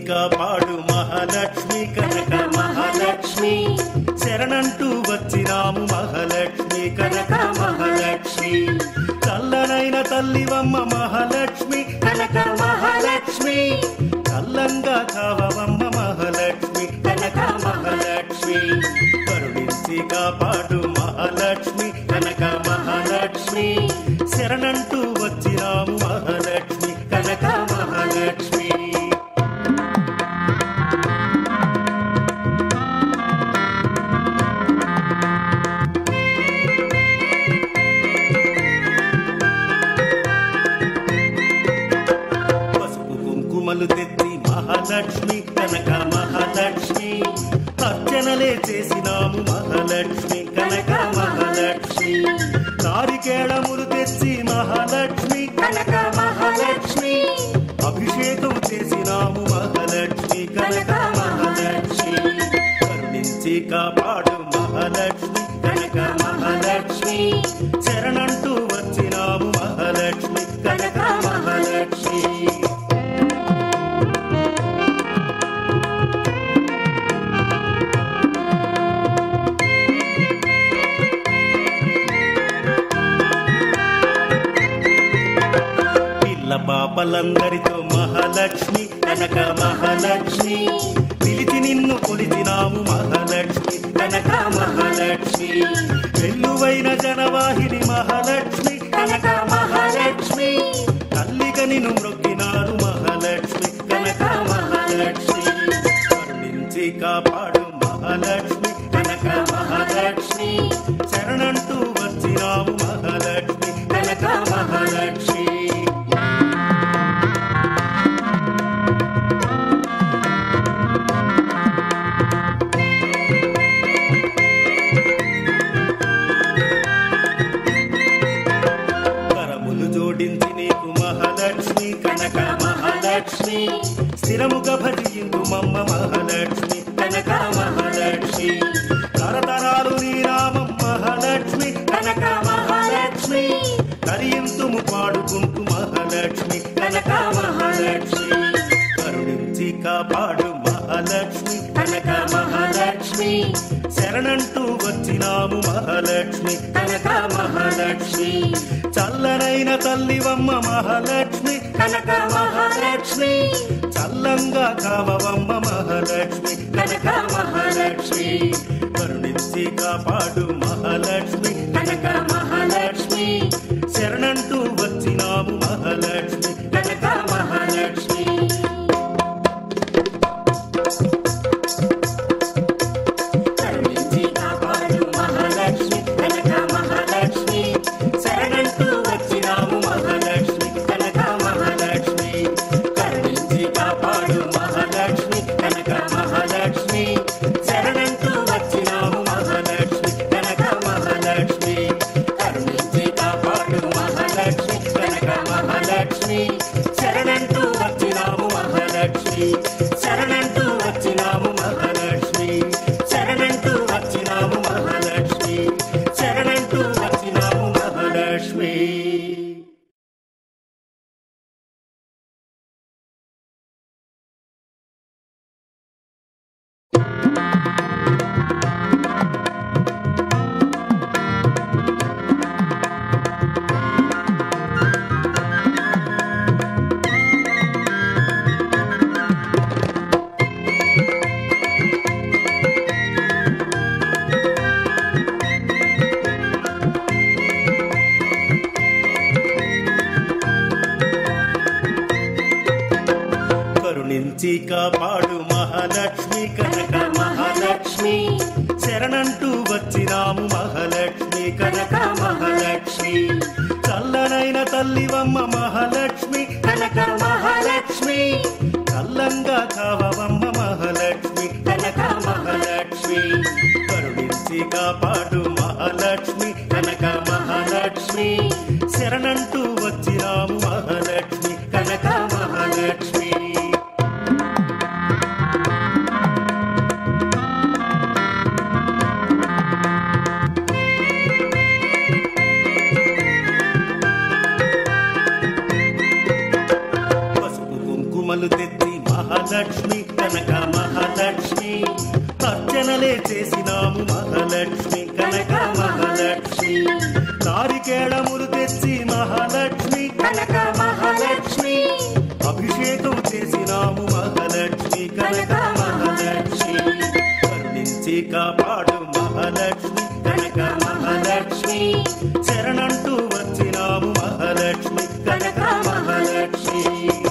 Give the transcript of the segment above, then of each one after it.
కాపాడు మహాలక్ష్మి కనక మహాలక్ష్మి శరణంటూ వచ్చినాము మహాలక్ష్మి కనక మహాలక్ష్మి చల్లనైన తల్లివమ్మ మహాలక్ష్మి కనక మహాలక్ష్మి చల్లంగా కావవమ్మ మహాలక్ష్మి కనక మహాలక్ష్మి కరుణించి కాపాడు మహాలక్ష్మి కనక మహాలక్ష్మి శరణంటూ వచ్చినాము మహాలక్ష్మి కనక మహాలక్ష్మి పసుపు కుంకుమలు తెచ్చి మహాలక్ష్మి కనక మహాలక్ష్మి అర్చనలే చేసినాము మహాలక్ష్మి కనక మహాలక్ష్మి నారికేళములు తెచ్చి మహాలక్ష్మి కనక మహాలక్ష్మి అభిషేకం చేసినాము మహాలక్ష్మి కనక మహాలక్ష్మి కరుణించి కాపాడు మహాలక్ష్మి కనక మహాలక్ష్మి శరణంటూ వచ్చినాము మహాలక్ష్మి కనక మహాలక్ష్మి పిల్ల పాపలందరితో మహాలక్ష్మి కనక మహాలక్ష్మి పిలిచి నిన్ను కొలిచినాము మహాలక్ష్మి కనక మహాలక్ష్మి వెల్లువైన జనవాహిని మహాలక్ష్మి కనక మహాలక్ష్మి తల్లిగా నిన్ను మ్రొక్కినారు మహాలక్ష్మి కనక మహాలక్ష్మి కరుణించి కాపాడు మహాలక్ష్మి కనక మహాలక్ష్మి శరణంటూ వచ్చినాము మహాలక్ష్మి కనక మహాలక్ష్మి కరములు జోడించి నీకు మహాలక్ష్మి కనక మహాలక్ష్మి స్థిరముగా భజిందు మమ్మ మహాలక్ష్మి కనక మహాలక్ష్మి తరతరాలు నీ నామం మహాలక్ష్మి కనక మహాలక్ష్మి కరియంతుము పాడుకుంటూ మహాలక్ష్మి కనక మహాలక్ష్మి కరుణించి కాపాడు మహాలక్ష్మి కనక మహాలక్ష్మి శరణంటూ వచ్చినాము మహాలక్ష్మి కనక మహాలక్ష్మి చల్లనైన తల్లివమ్మ మహాలక్ష్మి కనక మహాలక్ష్మి చల్లంగా కావవమ్మ మహాలక్ష్మి కనక మహాలక్ష్మి కరుణించి కాపాడు మహాలక్ష్మి కనక మహాలక్ష్మి శరణంటూ వచ్చినాము మహాలక్ష్మి కనక మహాలక్ష్మి కరుణించి కాపాడు మహాలక్ష్మి కనక మహాలక్ష్మి శరణంటూ వచ్చినాము మహాలక్ష్మి కనక మహాలక్ష్మి కరుణించి కాపాడు మహాలక్ష్మి కనక మహాలక్ష్మి శరణంటూ వచ్చినాము మహాలక్ష్మి కనక మహాలక్ష్మి కరుణించి కాపాడు మహాలక్ష్మి కనక మహాలక్ష్మి శరణంటూ వచ్చినాము మహాలక్ష్మి శరణంటూ వచ్చినాము మహాలక్ష్మి శరణంటూ వచ్చినాము మహాలక్ష్మి శరణంటూ వచ్చినాము మహాలక్ష్మి కరుణించి కాపాడు మహాలక్ష్మి కనక మహాలక్ష్మి శరణంటూ వచ్చినాము మహాలక్ష్మి కనక మహాలక్ష్మి చల్లనైన తల్లివమ్మ మహాలక్ష్మి కనక మహాలక్ష్మి చల్లంగా కావవమ్మ మహాలక్ష్మి కనక మహాలక్ష్మి కరుణించి కాపాడు మహాలక్ష్మి కనక మహాలక్ష్మి శరణంటూ వచ్చినాము మహాలక్ష్మి కనక మహాలక్ష్మి పసుపు కుంకుమలు తెచ్చి మహాలక్ష్మి అర్చనలే చేసినాము మహాలక్ష్మి కనక మహాలక్ష్మి నారికేళములు తెచ్చి మహాలక్ష్మి కనక మహాలక్ష్మి అభిషేకం చేసినాము మహాలక్ష్మి కనక మహాలక్ష్మి కరుణించి కాపాడు మహాలక్ష్మి కనక మహాలక్ష్మి శరణంటూ వచ్చినాము మహాలక్ష్మి కనక మహాలక్ష్మి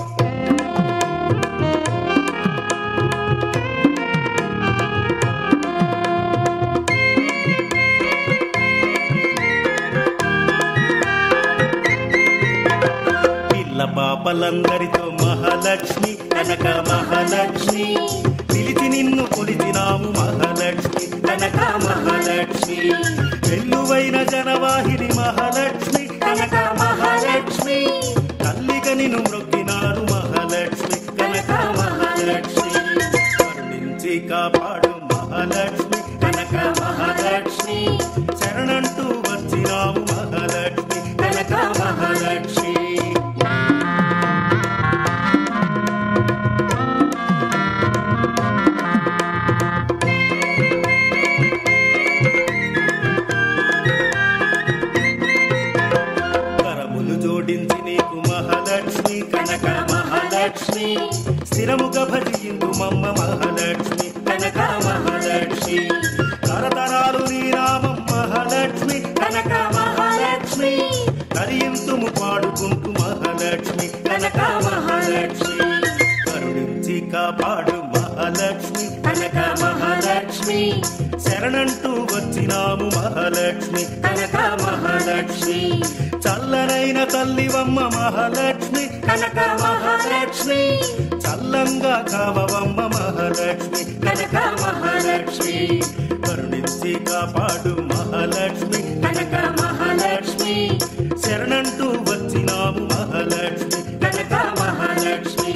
పిల్ల పాపలందరితో మహాలక్ష్మి కనక మహాలక్ష్మి పిలిచి నిన్ను కొలిచినాము మహాలక్ష్మి కనక మహాలక్ష్మి వెల్లువైన జనవాహిని మహాలక్ష్మి కనక మహాలక్ష్మి తల్లిగ నిన్ను మ్రొక్కినారు మహాలక్ష్మి కనక మహాలక్ష్మి కరుణించి కాపాడు మహాలక్ష్మి కనక మహాలక్ష్మి శరణంటూ వచ్చినాము మహాలక్ష్మి కనక మహాలక్ష్మి కరములు జోడించి నీకు మహాలక్ష్మి కనక మహాలక్ష్మి స్థిరముగా భజిందు మమ్మ మహాలక్ష్మి కనక మహాలక్ష్మి తరతరాలు నీ నామం మహాలక్ష్మి కనక మహాలక్ష్మి కరియంతుము పాడుకుంటూ మహాలక్ష్మి కనక మహాలక్ష్మి కరుణించి కాపాడు మహాలక్ష్మి కనక మహాలక్ష్మి శరణంటూ వచ్చినాము మహాలక్ష్మి కనక మహాలక్ష్మి చల్లనైన తల్లివమ్మ మహాలక్ష్మి కనక మహాలక్ష్మి చల్లంగా కావవమ్మ మహాలక్ష్మి కనక మహాలక్ష్మి కరుణించి కాపాడు మహాలక్ష్మి కనక మహాలక్ష్మి శరణంటూ వచ్చినాము మహాలక్ష్మి కనక మహాలక్ష్మి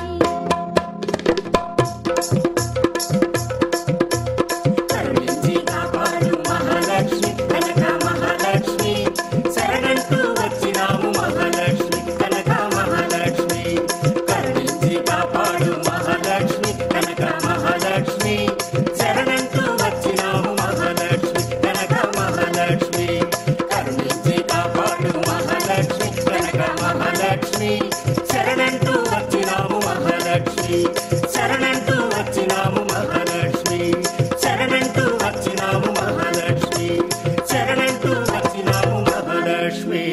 కరుణించి కాపాడు మహాలక్ష్మి కనక మహాలక్ష్మి శరణంటూ వచ్చినాము మహాలక్ష్మి కనక మహాలక్ష్మి కరుణించి కాపాడు మహాలక్ష్మి కనక మహాలక్ష్మి శరణంటూ వచ్చినాము మహాలక్ష్మి కనక మహాలక్ష్మి కరుణించి కాపాడు మహాలక్ష్మి కనక మహాలక్ష్మి శరణంటూ వచ్చినాము మహాలక్ష్మి శరణంటూ వచ్చినాము మహాలక్ష్మి శరణంటూ వచ్చినాము మహాలక్ష్మి శరణంటూ వచ్చినాము మహాలక్ష్మి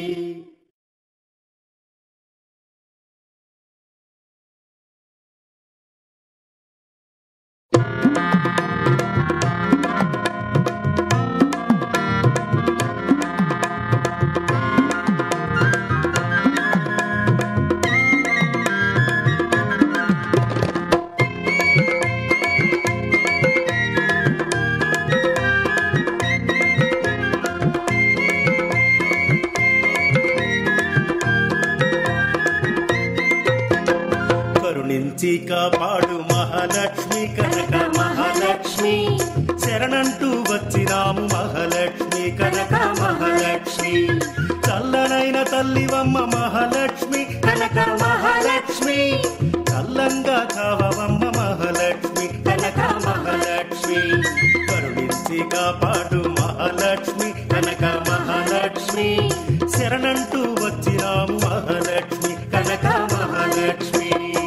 కరుణించి కాపాడు మహాలక్ష్మి కనక మహాలక్ష్మి శరణంటూ వచ్చినాము మహాలక్ష్మి కనక మహాలక్ష్మి చల్లనైన తల్లివమ్మ మహాలక్ష్మి కనక మహాలక్ష్మి చల్లంగా కావవమ్మ మహాలక్ష్మి కనక మహాలక్ష్మి కరుణించి కాపాడు మహాలక్ష్మి కనక మహాలక్ష్మి శరణంటూ వచ్చినాము మహాలక్ష్మి కనక మహాలక్ష్మి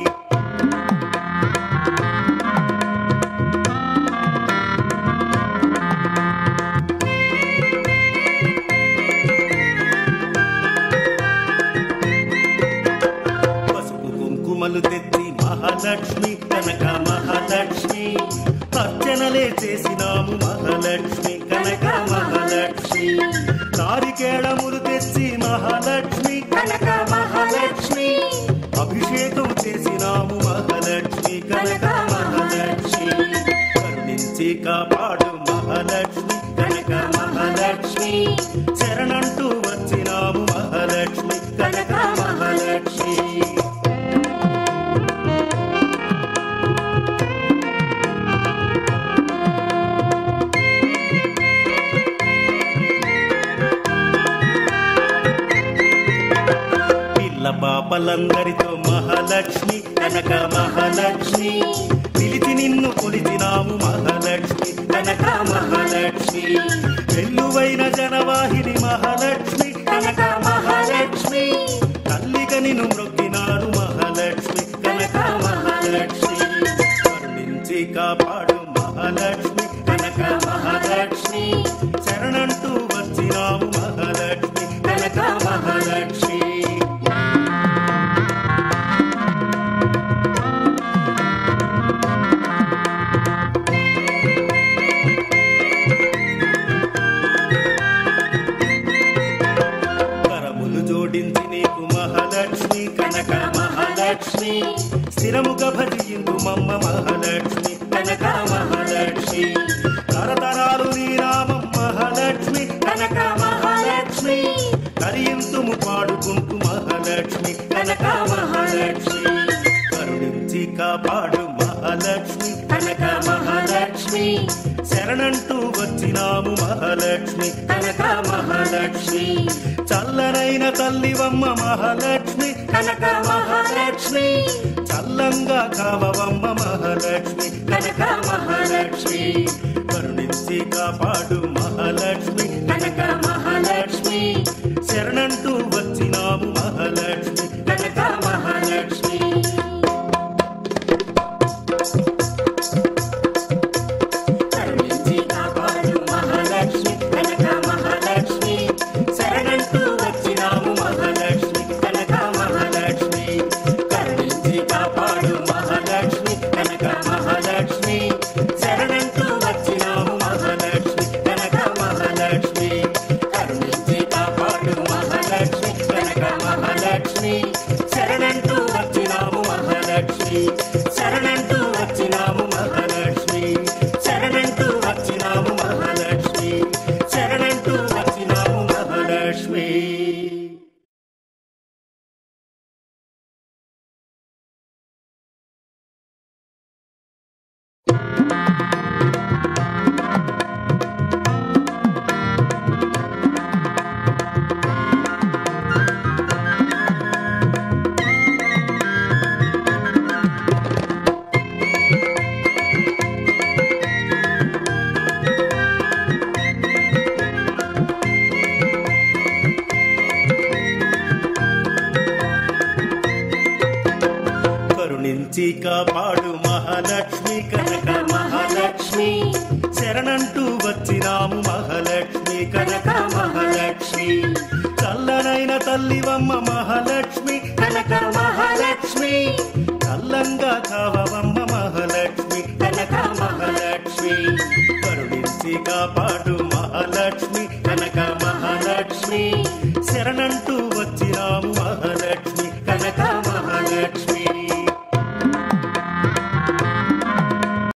పసుపు కుంకుమలు తెచ్చి మహాలక్ష్మి కనక మహాలక్ష్మి అర్చనలే చేసినాము మహాలక్ష్మి కనక మహాలక్ష్మి నారికేళములు తెచ్చి మహాలక్ష్మి కనక మహాలక్ష్మి అభిషేకం చేసినాము మహాలక్ష్మి కనక మహాలక్ష్మి కరుణించి కాపాడు మహాలక్ష్మి కనక మహాలక్ష్మి శరణంటూ వచ్చినాము మహాలక్ష్మి కనక మహాలక్ష్మి పిల్ల పాపలందరితో మహాలక్ష్మి కనక మహాలక్ష్మి పిలిచి నిన్ను కొలిచినాము మహాలక్ష్మి మహాలక్ష్మి కనక మహాలక్ష్మి శరణంటూ వచ్చినాము మహాలక్ష్మి కనక మహాలక్ష్మి కరములు జోడించి నీకు మహాలక్ష్మి కనక మహాలక్ష్మి స్థిరముగా భజిందు మమ్మ మహాలక్ష్మి కనక మహాలక్ష్మి తరతరాలు నీ నామం మహాలక్ష్మి కనక మహాలక్ష్మి కరియంతుము పాడుకుంటూ మహాలక్ష్మి కనక మహాలక్ష్మి కరుణించి కాపాడు మహాలక్ష్మి కనక మహాలక్ష్మి శరణంటూ వచ్చినాము మహాలక్ష్మి కనక మహాలక్ష్మి చల్లనైన తల్లివమ్మ మహాలక్ష్మి కనక మహాలక్ష్మి చల్లంగా కావవమ్మ మహాలక్ష్మి కనక మహాలక్ష్మి కరుణించి కాపాడు మహాలక్ష్మి కనక మహాలక్ష్మి శరణంటూ వచ్చినాము మహాలక్ష్మి కనక మహాలక్ష్మి కరుణించి కాపాడు మహాలక్ష్మి కనక మహాలక్ష్మి శరణంటూ వచ్చినాము మహాలక్ష్మి కనక మహాలక్ష్మి కరుణించి కాపాడు మహాలక్ష్మి కనక మహాలక్ష్మి శరణంటూ వచ్చినాము మహాలక్ష్మి కనక మహాలక్ష్మి కరుణించి కాపాడు మహాలక్ష్మి కనక మహాలక్ష్మి శరణంటూ వచ్చినాము మహాలక్ష్మి శరణంటూ వచ్చినాము మహాలక్ష్మి శరణంటూ వచ్చినాము మహాలక్ష్మి శరణంటూ వచ్చినాము మహాలక్ష్మి కరుణించి కాపాడు మహాలక్ష్మి కనక కనక మహాలక్ష్మి శరణంటూ వచ్చినాము మహాలక్ష్మి కనక మహాలక్ష్మి చల్లనైన తల్లివమ్మ మహాలక్ష్మి కనక మహాలక్ష్మి చల్లంగా కావవమ్మ మహాలక్ష్మి కనక మహాలక్ష్మి కరుణించి కాపాడు మహాలక్ష్మి కనక మహాలక్ష్మి శరణంటూ